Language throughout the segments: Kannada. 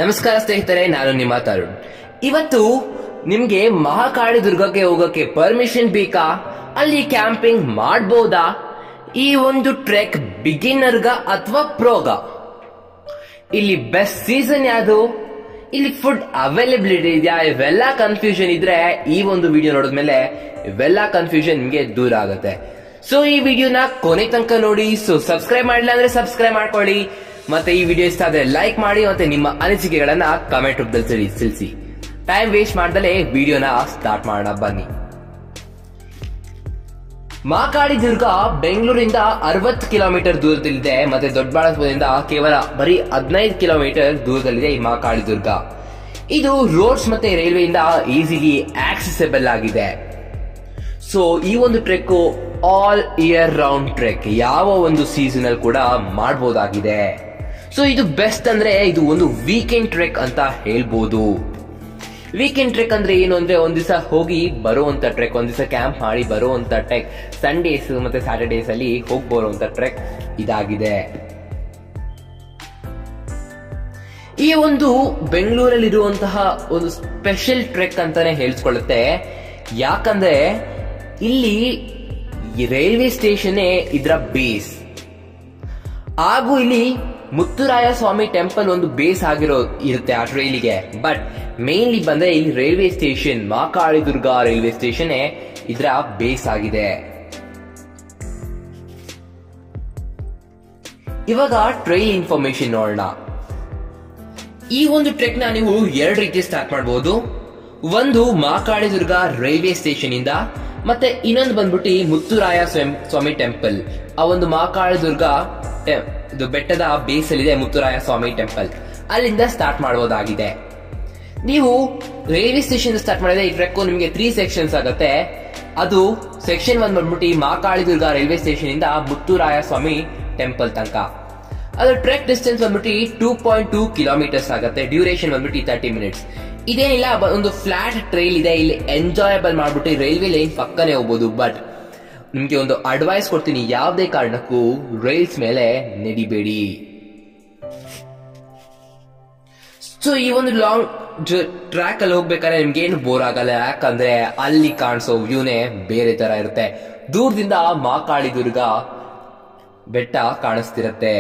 ನಮಸ್ಕಾರ ಸ್ನೇಹಿತರೆ ನಾನು ನಿಮ್ಮ ತರುಣ್ ಇವತ್ತು ನಿಮ್ಗೆ ಮಹಾಕಾಳಿ ದುರ್ಗಕ್ಕೆ ಹೋಗಕ್ಕೆ ಪರ್ಮಿಷನ್ ಬೇಕಾ ಅಲ್ಲಿ ಕ್ಯಾಂಪಿಂಗ್ ಮಾಡ್ಬೋದಾ ಈ ಒಂದು ಟ್ರೆಕ್ ಬಿಗಿನರ್ಗ ಅಥವಾ ಪ್ರೋಗ ಇಲ್ಲಿ ಬೆಸ್ಟ್ ಸೀಸನ್ ಯಾವುದು ಇಲ್ಲಿ ಫುಡ್ ಅವೈಲಬಿಲಿಟಿ ಇದೆಯಾ ಇವೆಲ್ಲ ಕನ್ಫ್ಯೂಷನ್ ಇದ್ರೆ ಈ ಒಂದು ವಿಡಿಯೋ ನೋಡಿದ್ಮೇಲೆ ಇವೆಲ್ಲ ಕನ್ಫ್ಯೂಷನ್ ನಿಮ್ಗೆ ದೂರ ಆಗುತ್ತೆ ಸೊ ಈ ವಿಡಿಯೋನ ಕೊನೆ ತನಕ ನೋಡಿ ಸೊ ಸಬ್ಸ್ಕ್ರೈಬ್ ಮಾಡಿಲ್ಲ ಅಂದ್ರೆ ಸಬ್ಸ್ಕ್ರೈಬ್ ಮಾಡ್ಕೊಳ್ಳಿ ಮತ್ತೆ ಈ ವಿಡಿಯೋ ಇಷ್ಟ ಆದ್ರೆ ಲೈಕ್ ಮಾಡಿ ಮತ್ತೆ ನಿಮ್ಮ ಅನಿಸಿಕೆಗಳನ್ನ ಕಮೆಂಟ್ ರೂಪದಲ್ಲಿ ತಿಳಿ ತಿಳಿಸಿ ಟೈಮ್ ವೇಸ್ಟ್ ಮಾಡ್ದಲೇ ವಿಡಿಯೋನ ಸ್ಟಾರ್ಟ್ ಮಾಡೋಣ ಬನ್ನಿ ಮಾಕಾಳಿ ದುರ್ಗ ಬೆಂಗಳೂರಿಂದ ಅರವತ್ತು ಕಿಲೋಮೀಟರ್ ದೂರದಲ್ಲಿದೆ ಮತ್ತೆ ದೊಡ್ಡಬಳ್ಳಾಪುರದಿಂದ ಕೇವಲ ಬರೀ ಹದಿನೈದು ಕಿಲೋಮೀಟರ್ ದೂರದಲ್ಲಿದೆ ಈ ಮಾಕಾಳಿ ದುರ್ಗ ಇದು ರೋಡ್ಸ್ ಮತ್ತೆ ರೈಲ್ವೆಯಿಂದ ಈಸಿಲಿ ಆಕ್ಸೆಸಬಲ್ ಆಗಿದೆ ಸೊ ಈ ಒಂದು trek all year round trek ಯಾವ ಒಂದು ಸೀಸನ್ ಅಲ್ಲಿ ಕೂಡ ಮಾಡಬಹುದಾಗಿದೆ ಸೊ ಇದು ಬೆಸ್ಟ್ ಅಂದ್ರೆ ಇದು ಒಂದು ವೀಕೆಂಡ್ ಟ್ರೆಕ್ ಅಂತ ಹೇಳ್ಬೋದು ವೀಕೆಂಡ್ ಟ್ರೆಕ್ ಅಂದ್ರೆ ಏನು ಅಂದ್ರೆ ಒಂದ್ ದಿವಸ ಹೋಗಿ ಬರುವಂತ ಟ್ರೆಕ್ ಒಂದ್ ದಿವಸ ಕ್ಯಾಂಪ್ ಮಾಡಿ ಬರುವಂತ ಟ್ರೆಕ್ ಸಂಡೇಸ್ ಮತ್ತೆ ಸ್ಯಾಟರ್ಡೇಸ್ ಅಲ್ಲಿ ಹೋಗಿ ಬರುವಂತ ಟ್ರೆಕ್ ಇದಾಗಿದೆ ಈ ಒಂದು ಬೆಂಗಳೂರಲ್ಲಿರುವಂತಹ ಒಂದು ಸ್ಪೆಷಲ್ ಟ್ರೆಕ್ ಅಂತಾನೆ ಹೇಳ್ಸ್ಕೊಳ್ಳುತ್ತೆ ಯಾಕಂದ್ರೆ ಇಲ್ಲಿ ರೈಲ್ವೆ ಸ್ಟೇಷನ್ ಇದರ ಬೇಸ್ ಹಾಗೂ ಇಲ್ಲಿ ಮುತ್ತುರಾಯ ಸ್ವಾಮಿ ಟೆಂಪಲ್ ಒಂದು ಬೇಸ್ ಆಗಿರೋ ಇರುತ್ತೆ ಆ ಟ್ರೈಲಿಗೆ ಬಟ್ ಮೇನ್ಲಿ ಬಂದ್ರೆ ಇಲ್ಲಿ railway station Makali Durga railway station ಇದರ ಬೇಸ್ ಆಗಿದೆ ಇವಾಗ ಟ್ರೈಲ್ ಇನ್ಫಾರ್ಮೇಶನ್ ನೋಡೋಣ ಈ ಒಂದು ಟ್ರೆಕ್ ನ ನೀವು ಎರಡು ರೀತಿ ಸ್ಟಾರ್ಟ್ ಮಾಡಬಹುದು ಒಂದು ಮಾಕಾಳಿ ದುರ್ಗ ರೈಲ್ವೆ ಸ್ಟೇಷನ್ ಇಂದ ಮತ್ತೆ ಇನ್ನೊಂದು ಬಂದ್ಬಿಟ್ಟು ಮುತ್ತುರಾಯ ಸ್ವಯಂ- ಸ್ವಾಮಿ ಟೆಂಪಲ್ ಆ ಒಂದು ಮಾಕಾಳಿ ದುರ್ಗ ಟೆ- ಇದು ಬೆಟ್ಟದ ಬೇಸ್ ಅಲ್ಲಿ ಇದೆ ಮುತ್ತುರಾಯ ಸ್ವಾಮಿ ಟೆಂಪಲ್ ಅಲ್ಲಿಂದ ಸ್ಟಾರ್ಟ್ ಮಾಡಬಹುದಾಗಿದೆ ನೀವು ರೈಲ್ವೆ ಸ್ಟೇಷನ್ ಸ್ಟಾರ್ಟ್ ಮಾಡಿದ್ರೆ ಈ ಟ್ರೆಕ್ ನಿಮಗೆ ತ್ರೀ ಸೆಕ್ಷನ್ಸ್ ಆಗುತ್ತೆ ಅದು ಸೆಕ್ಷನ್ ಒನ್ ಬಂದ್ಬಿಟ್ಟು ಮಾಕಾಳಿ ದುರ್ಗ ರೈಲ್ವೆ ಸ್ಟೇಷನ್ ಇಂದ ಮುತ್ತುರಾಯ ಸ್ವಾಮಿ ಟೆಂಪಲ್ ತನಕ ಅದು ಟ್ರೆಕ್ ಡಿಸ್ಟೆನ್ಸ್ ಬಂದ್ಬಿಟ್ಟು ಟೂ ಪಾಯಿಂಟ್ ಟೂ ಕಿಲೋಮೀಟರ್ಸ್ ಆಗುತ್ತೆ ಡ್ಯೂರೇಷನ್ ಬಂದ್ಬಿಟ್ಟು ತರ್ಟಿ ಮಿನಿಟ್ಸ್ ಇದೇನಿಲ್ಲ ಬ- ಒಂದು ಫ್ಲಾಟ್ ಟ್ರೈಲ್ ಇದೆ ಇಲ್ಲಿ ಎಂಜಾಯಬಲ್ ಮಾಡ್ಬಿಟ್ಟು ರೈಲ್ವೆ ಲೈನ್ ಪಕ್ಕನೆ ಹೋಗ್ಬೋದು ಬಟ್ ನಿಮ್ಗೆ ಒಂದು ಅಡ್ವೈಸ್ ಕೊಡ್ತೀನಿ ಯಾವುದೇ ಕಾರಣಕ್ಕೂ ರೈಲ್ಸ್ ಮೇಲೆ ನಡಿಬೇಡಿ ಸೊ ಈ ಒಂದು ಲಾಂಗ್ ಟ್ರ್ಯಾಕ್ ಅಲ್ಲಿ ಹೋಗ್ಬೇಕಾದ್ರೆ ನಿಮ್ಗೆ ಏನು ಬೋರ್ ಆಗಲ್ಲ ಯಾಕಂದ್ರೆ ಅಲ್ಲಿ ಕಾಣಿಸೋ ವ್ಯೂನೇ ಬೇರೆ ತರ ಇರುತ್ತೆ ದೂರದಿಂದ ಮಾಕಾಳಿ ದುರ್ಗ ಬೆಟ್ಟ ಕಾಣಿಸ್ತಿರತ್ತೆ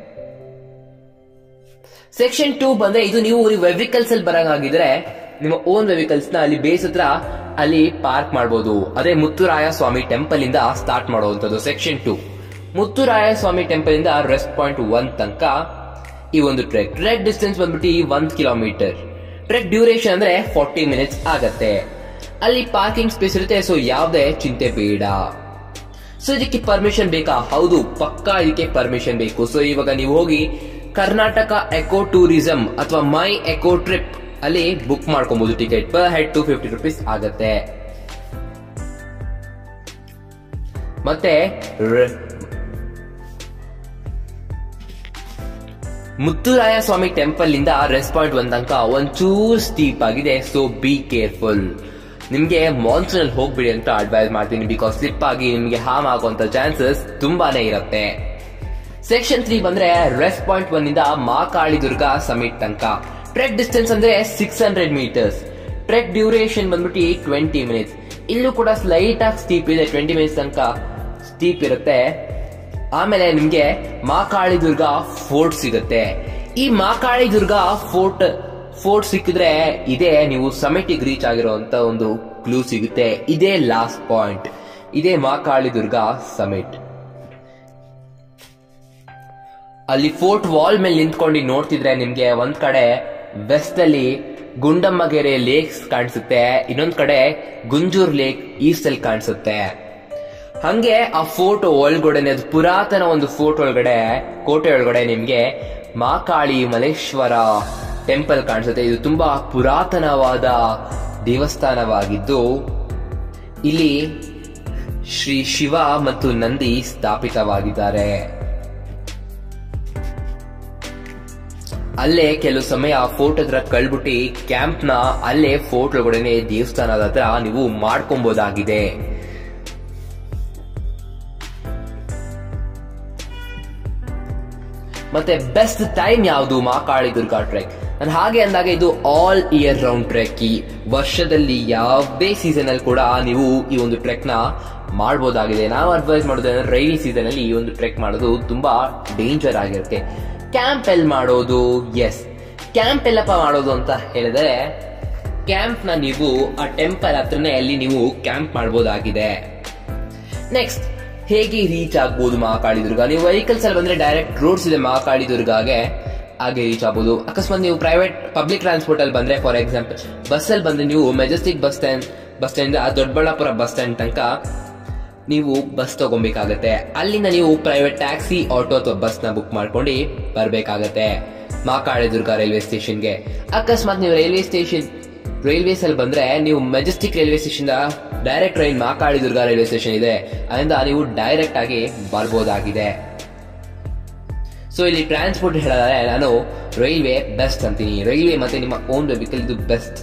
ಸೆಕ್ಷನ್ ಟೂ ಬಂದ್ರೆ ಇದು ನೀವು ವೆಹಿಕಲ್ಸ್ ಅಲ್ಲಿ ಬರಂಗಾಗಿದ್ರೆ ನಿಮ್ಮ ಓನ್ ವೆಹಿಕಲ್ಸ್ ನ ಅಲ್ಲಿ ಬೇಸ್ ಹತ್ರ ಅಲ್ಲಿ ಪಾರ್ಕ್ ಮಾಡಬಹುದು ಅದೇ ಮುತ್ತುರಾಯ ಸ್ವಾಮಿ ಟೆಂಪಲ್ ಇಂದ ಸ್ಟಾರ್ಟ್ ಮಾಡುವಂತದ್ದು section two Mutturaya Swamy temple ಇಂದ ರೆಸ್ಟ್ ಪಾಯಿಂಟ್ ಒನ್ ತನಕ ಈ ಒಂದು ಟ್ರೆಕ್ ಟ್ರೆಕ್ ಡಿಸ್ಟೆನ್ಸ್ ಬಂದ್ಬಿಟ್ಟು ಒಂದ್ ಕಿಲೋಮೀಟರ್ ಟ್ರೆಕ್ ಡ್ಯೂರೇಷನ್ ಅಂದ್ರೆ ಫಾರ್ಟಿ ಮಿನಿಟ್ಸ್ ಆಗತ್ತೆ ಅಲ್ಲಿ ಪಾರ್ಕಿಂಗ್ ಸ್ಪೇಸ್ ಇರುತ್ತೆ ಸೊ ಯಾವುದೇ ಚಿಂತೆ ಬೇಡ ಸೊ ಇದಕ್ಕೆ ಪರ್ಮಿಷನ್ ಬೇಕಾ ಹೌದು ಪಕ್ಕಾ ಇದಕ್ಕೆ ಪರ್ಮಿಷನ್ ಬೇಕು ಸೊ ಇವಾಗ ನೀವು ಹೋಗಿ ಕರ್ನಾಟಕ ಎಕೋ ಟೂರಿಸಂ ಅಥವಾ ಮೈ ಎಕೋ ಟ್ರಿಪ್ ಅಲ್ಲಿ ಬುಕ್ ಮಾಡ್ಕೊಬಹುದು ticket per head two fifty rupees ಆಗತ್ತೆ ಮತ್ತೆ ರ- ಮುತ್ತುರಾಯ ಸ್ವಾಮಿ ಟೆಂಪಲ್ ಇಂದ ರೆಸ್ಟ್ ಪಾಯಿಂಟ್ ಒಂದ್ ತನಕ ಒಂಚೂರು ಸ್ಟೀಪ್ ಆಗಿದೆ ಸೊ ಬಿ ಕೇರ್ಫುಲ್ ನಿಮ್ಗೆ ಮಾನ್ಸೂನ್ ಅಲ್ಲಿ ಹೋಗ್ಬಿಡಿ ಅಂತ ಅಡ್ವೈಸ್ ಮಾಡ್ತೀನಿ ಬಿಕಾಸ್ ಸ್ಲಿಪ್ ಆಗಿ ನಿಮ್ಗೆ ಹಾರ್ಮ್ ಆಗುವಂತ ಚಾನ್ಸಸ್ ತುಂಬಾನೇ ಇರುತ್ತೆ ಸೆಕ್ಷನ್ ತ್ರೀ ಬಂದ್ರೆ ರೆಸ್ಟ್ ಪಾಯಿಂಟ್ ಒನ್ ಇಂದ ಮಾಕಾಳಿ ದುರ್ಗ ಸಮಿಟ್ ತನಕ ಟ್ರೆಕ್ ಡಿಸ್ಟೆನ್ಸ್ ಅಂದ್ರೆ six hundred metres trek duration ಬಂದ್ಬಿಟ್ಟು ಟ್ವೆಂಟಿ ಮಿನಿಟ್ಸ್ ಇಲ್ಲೂ ಕೂಡ ಸ್ಲೈಟ್ ಆಗಿ ಸ್ಟೀಪ್ ಇದೆ ಟ್ವೆಂಟಿ ಮಿನಿಟ್ಸ್ ತನಕ ಸ್ಟೀಪ್ ಇರುತ್ತೆ ಆಮೇಲೆ ನಿಮ್ಗೆ ಮಾಕಾಳಿ ದುರ್ಗ ಫೋರ್ಟ್ ಸಿಗುತ್ತೆ ಈ ಮಾಕಾಳಿ ದುರ್ಗ ಫೋರ್ಟ್ ಫೋರ್ಟ್ ಸಿಕ್ಕಿದ್ರೆ ಇದೇ ನೀವು ಸಮಿಟಿಗೆ ರೀಚ್ ಆಗಿರುವಂತ ಒಂದು ಕ್ಲೂ ಸಿಗುತ್ತೆ ಇದೇ ಲಾಸ್ಟ್ ಪಾಯಿಂಟ್ ಇದೇ ಮಾಕಾಳಿ ದುರ್ಗ ಸಮಿಟ್ ಅಲ್ಲಿ ಫೋರ್ಟ್ ವಾಲ್ ಮೇಲೆ ನಿಂತ್ಕೊಂಡು ನೋಡ್ತಿದ್ರೆ ನಿಮ್ಗೆ ಒಂದ್ ಕಡೆ ವೆಸ್ಟ್ ಅಲ್ಲಿ ಗುಂಡಮ್ಮಗೆರೆ ಲೇಕ್ಸ್ ಕಾಣಿಸುತ್ತೆ ಇನ್ನೊಂದ್ ಕಡೆ ಗುಂಜೂರ್ ಲೇಕ್ ಈಸ್ಟ್ ಅಲ್ಲಿ ಕಾಣಿಸುತ್ತೆ ಹಂಗೆ ಆ ಫೋರ್ಟ್ ಒಳಗಡೆ ಅದು ಪುರಾತನ ಒಂದು ಫೋರ್ಟ್ ಒಳಗಡೆ ಕೋಟೆ ಒಳಗಡೆ ನಿಮ್ಗೆ ಮಾಕಾಳಿ ಮಲೇಶ್ವರ ಟೆಂಪಲ್ ಕಾಣಿಸುತ್ತೆ ಇದು ತುಂಬಾ ಪುರಾತನವಾದ ದೇವಸ್ಥಾನವಾಗಿದ್ದು ಇಲ್ಲಿ ಶ್ರೀ ಶಿವ ಮತ್ತು ನಂದಿ ಸ್ಥಾಪಿತವಾಗಿದ್ದಾರೆ ಅಲ್ಲೇ ಕೆಲವು ಸಮಯ ಫೋರ್ಟ್ ಹತ್ರ ಕಳ್ಬಿಟ್ಟು ಕ್ಯಾಂಪ್ ನ ಅಲ್ಲೇ ಫೋರ್ಟ್ ಒಳಗಡೆ ದೇವಸ್ಥಾನದ ಹತ್ರ ನೀವು ಮಾಡ್ಕೊಬಹುದಾಗಿದೆ ಮತ್ತೆ ಬೆಸ್ಟ್ ಟೈಮ್ ಯಾವುದು ಮಾಕಾಳಿ ದುರ್ಗಾ ಟ್ರೆಕ್ ನಾನು ಹಾಗೆ ಅಂದಾಗ ಇದು ಆಲ್ ಇಯರ್ ರೌಂಡ್ ಟ್ರೆಕ್ ಈ ವರ್ಷದಲ್ಲಿ ಯಾವುದೇ ಸೀಸನ್ ಅಲ್ಲಿ ಕೂಡ ನೀವು ಈ ಒಂದು ಟ್ರೆಕ್ ನ ಮಾಡಬಹುದಾಗಿದೆ ನಾವು ಅಡ್ವೈಸ್ ಮಾಡೋದಂದ್ರೆ ರೈನಿ ಸೀಸನ್ ಅಲ್ಲಿ ಈ ಒಂದು ಟ್ರೆಕ್ ಮಾಡೋದು ತುಂಬಾ ಡೇಂಜರ್ ಆಗಿರುತ್ತೆ ಕ್ಯಾಂಪ್ ಎಲ್ಲಿ ಮಾಡೋದು ಎಸ್ ಕ್ಯಾಂಪ್ ಎಲ್ಲಪ್ಪ ಮಾಡೋದು ಅಂತ ಹೇಳಿದ್ರೆ ಕ್ಯಾಂಪ್ ನ ನೀವು ಆ ಟೆಂಪಲ್ ಹತ್ರನೇ ಅಲ್ಲಿ ನೀವು ಕ್ಯಾಂಪ್ ಮಾಡಬಹುದಾಗಿದೆ ನೆಕ್ಸ್ಟ್ ಹೇಗೆ ರೀಚ್ ಆಗ್ಬೋದು ಮಹಾಕಾಳಿ ದುರ್ಗ ನೀವು ವೆಹಿಕಲ್ಸ್ ಅಲ್ಲಿ ಬಂದ್ರೆ ಡೈರೆಕ್ಟ್ ರೋಡ್ಸ್ ಇದೆ ಮಹಾಕಾಳಿ ದುರ್ಗಾಗೆ ಹಾಗೆ ರೀಚ್ ಆಗ್ಬೋದು ಅಕಸ್ಮಾತ್ ನೀವು ಪ್ರೈವೇಟ್ ಪಬ್ಲಿಕ್ ಟ್ರಾನ್ಸ್ಪೋರ್ಟ್ ಅಲ್ಲಿ ಬಂದ್ರೆ ಫಾರ್ ಎಕ್ಸಾಂಪಲ್ ಬಸ್ ಅಲ್ಲಿ ಬಂದ್ರೆ ನೀವು Majestic bus stand bus stand Doddaballapura bus stand ತನಕ ನೀವು ಬಸ್ ತಗೊಬೇಕಾಗತ್ತೆ ಅಲ್ಲಿಂದ ನೀವು ಪ್ರೈವೇಟ್ ಟ್ಯಾಕ್ಸಿ ಆಟೋ ಅಥವಾ ಬಸ್ ನ ಬುಕ್ ಮಾಡ್ಕೊಂಡು ಬರ್ಬೇಕಾಗತ್ತೆ ಮಹಾಕಾಳಿ ದುರ್ಗ ರೈಲ್ವೆ ಸ್ಟೇಷನ್ಗೆ ಅಕಸ್ಮಾತ್ ನೀವು ರೈಲ್ವೆ ಸ್ಟೇಷನ್ ರೈಲ್ವೇಸ್ ಅಲ್ಲಿ ಬಂದ್ರೆ ನೀವು Majestic railway station direct train Mahakali Durga railway station ಇದೆ ಅದರಿಂದ ನೀವು ಡೈರೆಕ್ಟ್ ಆಗಿ ಬರ್ಬೋದಾಗಿದೆ ಸೊ ಇಲ್ಲಿ ಟ್ರಾನ್ಸ್ಪೋರ್ಟ್ ಹೇಳಿದ್ರೆ ನಾನು ರೈಲ್ವೆ ಬೆಸ್ಟ್ ಅಂತೀನಿ ರೈಲ್ವೆ ಮತ್ತೆ ನಿಮ್ಮ ಓನ್ ವೆಹಿಕಲ್ ಇದು ಬೆಸ್ಟ್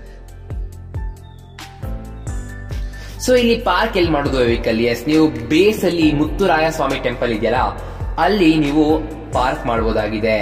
ಸೊ ಇಲ್ಲಿ ಪಾರ್ಕ್ ಎಲ್ಲಿ ಮಾಡೋದು ವೆಹಿಕಲ್ ಎಸ್ ನೀವು ಬೇಸ್ ಅಲ್ಲಿ ಮುತ್ತುರಾಯ ಸ್ವಾಮಿ ಟೆಂಪಲ್ ಇದೆಯಲ್ಲ ಅಲ್ಲಿ ನೀವು ಪಾರ್ಕ್ ಮಾಡಬಹುದಾಗಿದೆ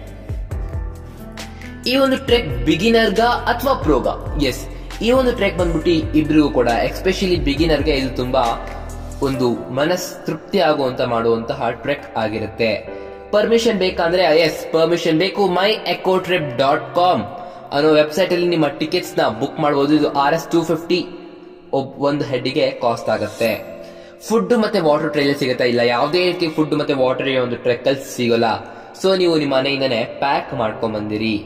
ಈ ಒಂದು ಟ್ರೆಕ್ ಬಿಗಿನರ್ಗ ಅಥವಾ ಪ್ರೋಗ ಎಸ್ ಈ ಒಂದು ಟ್ರೆಕ್ ಬಂದ್ಬಿಟ್ಟು ಇಬ್ರಿಗೂ ಕೂಡ ಎಸ್ಪೆಷಲಿ ಬಿಗಿನರ್ಗೆ ಇದು ತುಂಬಾ ಒಂದು ಮನಸ್ ತೃಪ್ತಿ ಆಗುವಂತ ಮಾಡುವಂತಹ ಟ್ರೆಕ್ ಆಗಿರುತ್ತೆ ಪರ್ಮಿಷನ್ ಬೇಕಂದ್ರೆ ಎಸ್ ಪರ್ಮಿಷನ್ ಬೇಕು my eco trip dot com ಅನ್ನೋ ವೆಬ್ಸೈಟ್ ಅಲ್ಲಿ ನಿಮ್ಮ ಟಿಕೆಟ್ಸ್ ನ ಬುಕ್ ಮಾಡಬಹುದು ಇದು ಆರ್ ಎಸ್ ಟೂ ಫಿಫ್ಟಿ ಒಂದು ಹೆಡ್ಗೆ ಕಾಸ್ಟ್ ಆಗುತ್ತೆ ಫುಡ್ ಮತ್ತೆ ವಾಟರ್ ಟ್ರೈಲ್ ಸಿಗುತ್ತೆ ಇಲ್ಲ ಯಾವುದೇ ರೀತಿ ಫುಡ್ ಮತ್ತೆ ವಾಟರ್ ಒಂದು ಟ್ರೆಕ್ ಅಲ್ಲಿ ಸಿಗೋಲ್ಲ ಸೊ ನೀವು ನಿಮ್ಮ ಮನೆಯಿಂದನೇ ಪ್ಯಾಕ್ ಮಾಡ್ಕೊಂಡ್ ಬಂದಿರಿ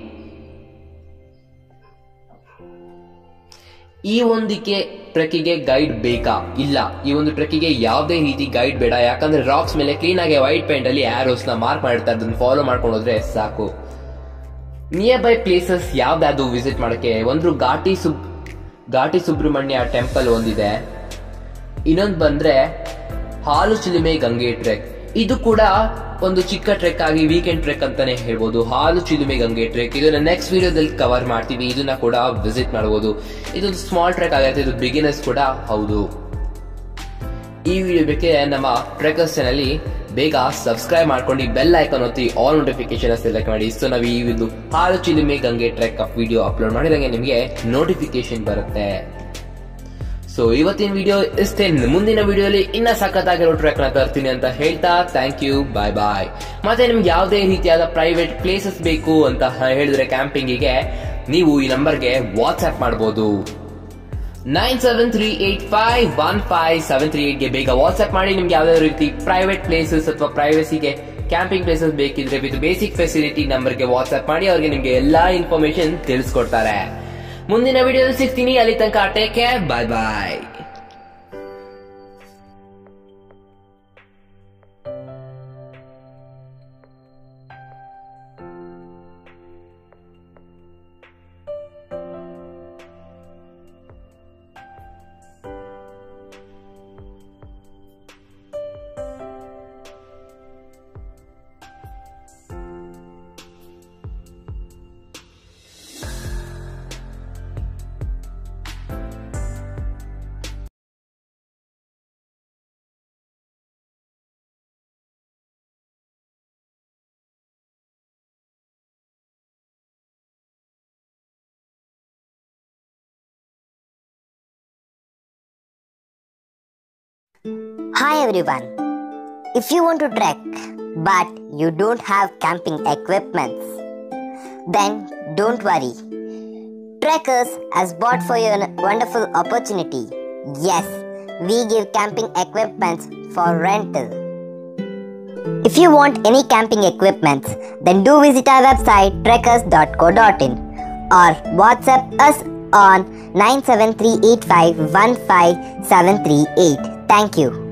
ಈ ಒಂದಿಕ್ಕೆ ಟ್ರೆಕ್ಕಿಗೆ ಗೈಡ್ ಬೇಕಾ ಇಲ್ಲ ಈ ಒಂದು ಟ್ರೆಕ್ಕಿಗೆ ಯಾವುದೇ ರೀತಿ ಗೈಡ್ ಬೇಡ ಯಾಕಂದ್ರೆ ರಾಕ್ಸ್ ಮೇಲೆ ಕ್ಲೀನ್ ಆಗಿ ವೈಟ್ ಪೇಂಟ್ ಅಲ್ಲಿ ಆರೋಸ್ ನ ಮಾರ್ಕ್ ಮಾಡಿರ್ತಾರೆ ಅದನ್ನ ಫಾಲೋ ಮಾಡ್ಕೊಂಡು ಹೋದ್ರೆ ಸಾಕು ನಿಯರ್ ಬೈ ಪ್ಲೇಸಸ್ ಯಾವ್ದಾದ್ರು ವಿಸಿಟ್ ಮಾಡಕ್ಕೆ ಒಂದು ಘಾಟಿ ಸುಬ್ ಘಾಟಿ ಸುಬ್ರಹ್ಮಣ್ಯ ಟೆಂಪಲ್ ಒಂದಿದೆ ಇನ್ನೊಂದು ಬಂದ್ರೆ ಹಾಲು ಚಿಲುಮೆ ಗಂಗೆ ಟ್ರೆಕ್ ಇದು ಕೂಡ ಒಂದು ಚಿಕ್ಕ ಟ್ರೆಕ್ ಆಗಿ ವೀಕೆಂಡ್ ಟ್ರೆಕ್ ಅಂತಾನೆ ಹೇಳ್ಬೋದು ಹಾಲು ಚಿಲುಮೆ ಗಂಗೆ ಟ್ರೆಕ್ ಇದನ್ನ ನೆಕ್ಸ್ಟ್ ವಿಡಿಯೋದಲ್ಲಿ ಕವರ್ ಮಾಡ್ತೀವಿ ಇದನ್ನ ಕೂಡ ವಿಸಿಟ್ ಮಾಡಬಹುದು ಇದು ಸ್ಮಾಲ್ ಟ್ರೆಕ್ ಆಗುತ್ತೆ ಇದು ಬಿಗಿನರ್ಸ್ ಕೂಡ ಹೌದು ಈ ವಿಡಿಯೋ ಬೇಕೆ ನಮ್ಮ ಟ್ರೆಕರ್ಸ್ ಚಾನಲ್ಲಿ ಬೇಗ ಸಬ್ಸ್ಕ್ರೈಬ್ ಮಾಡ್ಕೊಂಡು ಬೆಲ್ ಐಕಾನ್ ಒತ್ತಿ ಆಲ್ ನೋಟಿಫಿಕೇಶನ್ ಸೆಲೆಕ್ಟ್ ಮಾಡಿ ಸೊ ನಾವು ಈ ಒಂದು Halu Chilume Gange trek video upload ಮಾಡಿದಂಗೆ ನಿಮಗೆ ನೋಟಿಫಿಕೇಶನ್ ಬರುತ್ತೆ ಸೊ ಇವತ್ತಿನ ವಿಡಿಯೋ ಇಷ್ಟೇ ಮುಂದಿನ ವಿಡಿಯೋಲಿ ಇನ್ನ ಸಖತ್ತಾಗಿರೋ ಟ್ರ್ಯಾಕ್ ನ ತರ್ತೀನಿ ಅಂತ ಹೇಳ್ತಾ ಥ್ಯಾಂಕ್ ಯು ಬಾಯ್ ಬಾಯ್ ಮತ್ತೆ ನಿಮ್ಗೆ ಯಾವುದೇ ರೀತಿಯಾದ ಪ್ರೈವೇಟ್ ಪ್ಲೇಸಸ್ ಬೇಕು ಅಂತ ಹೇಳಿದ್ರೆ ಕ್ಯಾಂಪಿಂಗಿಗೆ ನೀವು ಈ ನಂಬರ್ಗೆ ವಾಟ್ಸ್ಆಪ್ ಮಾಡಬಹುದು nine seven three eight five one five seven three ಏಟ್ಗೆ ಬೇಗ ವಾಟ್ಸ್ಆಪ್ ಮಾಡಿ ನಿಮ್ಗೆ ಯಾವ್ದಾದ್ರು ರೀತಿ ಪ್ರೈವೇಟ್ ಪ್ಲೇಸಸ್ ಅಥವಾ ಪ್ರೈವಸಿಗೆ ಕ್ಯಾಂಪಿಂಗ್ ಪ್ಲೇಸಸ್ ಬೇಕಿದ್ರೆ ವಿತ್ ಬೇಸಿಕ್ ಫೆಸಿಲಿಟಿ ನಂಬರ್ಗೆ ವಾಟ್ಸ್ಆಪ್ ಮಾಡಿ ಅವ್ರಿಗೆ ನಿಮ್ಗೆ ಎಲ್ಲಾ ಇನ್ಫಾರ್ಮೇಶನ್ ತಿಳಿಸ್ಕೊಡ್ತಾರೆ ಮುಂದಿನ ವಿಡಿಯೋದಲ್ಲಿ ಸಿಗ್ತೀನಿ ಅಲ್ಲಿ ತನಕ take care bye bye Hi everyone. If you want to trek but you don't have camping equipments, then don't worry. Trekkers has bought for you a wonderful opportunity. Yes, we give camping equipments for rental. If you want any camping equipments, then do visit our website trekkers.co.in or WhatsApp us on 97385 15738. Thank you.